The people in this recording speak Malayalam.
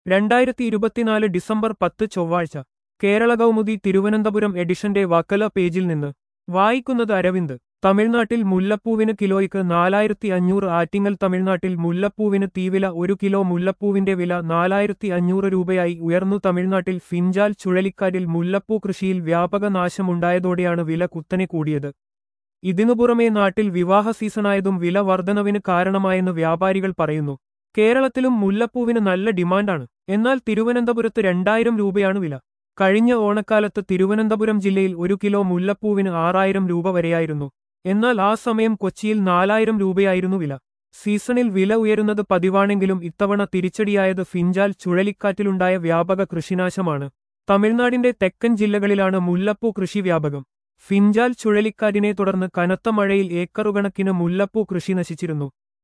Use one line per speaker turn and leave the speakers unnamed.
രണ്ടായിരത്തി ഇരുപത്തിനാല് ഡിസംബർ പത്ത് ചൊവ്വാഴ്ച കേരള കൗമുദി തിരുവനന്തപുരം എഡിഷന്റെ വക്കല പേജിൽ നിന്ന് വായിക്കുന്നത് അരവിന്ദ് തമിഴ്നാട്ടിൽ മുല്ലപ്പൂവിന് കിലോയ്ക്ക് നാലായിരത്തി അഞ്ഞൂറ് ആറ്റിങ്ങൽ തമിഴ്നാട്ടിൽ മുല്ലപ്പൂവിന് തീവില ഒരു കിലോ മുല്ലപ്പൂവിന്റെ വില നാലായിരത്തി അഞ്ഞൂറ് രൂപയായി ഉയർന്നു തമിഴ്നാട്ടിൽ ഫിഞ്ചാൽ ചുഴലിക്കാറ്റിൽ മുല്ലപ്പൂ കൃഷിയിൽ വ്യാപക നാശമുണ്ടായതോടെയാണ് വില കുത്തനെ കൂടിയത് ഇതിനു പുറമെ നാട്ടിൽ വിവാഹ സീസണായതും വില വർധനവിന് കാരണമായെന്ന് വ്യാപാരികൾ പറയുന്നു കേരളത്തിലും മുല്ലപ്പൂവിന് നല്ല ഡിമാൻഡാണ് എന്നാൽ തിരുവനന്തപുരത്ത് രണ്ടായിരം രൂപയാണ് വില കഴിഞ്ഞ ഓണക്കാലത്ത് തിരുവനന്തപുരം ജില്ലയിൽ ഒരു കിലോ മുല്ലപ്പൂവിന് ആറായിരം രൂപ വരെയായിരുന്നു എന്നാൽ ആ സമയം കൊച്ചിയിൽ നാലായിരം രൂപയായിരുന്നു വില സീസണിൽ വില ഉയരുന്നത് പതിവാണെങ്കിലും ഇത്തവണ തിരിച്ചടിയായത് ഫിഞ്ചാൽ ചുഴലിക്കാറ്റിലുണ്ടായ വ്യാപക കൃഷിനാശമാണ് തമിഴ്നാടിന്റെ തെക്കൻ ജില്ലകളിലാണ് മുല്ലപ്പൂ കൃഷി വ്യാപകം ഫിഞ്ചാൽ ചുഴലിക്കാറ്റിനെ തുടർന്ന് കനത്ത മഴയിൽ ഏക്കറുകണക്കിന് മുല്ലപ്പൂ കൃഷി നശിച്ചിരുന്നു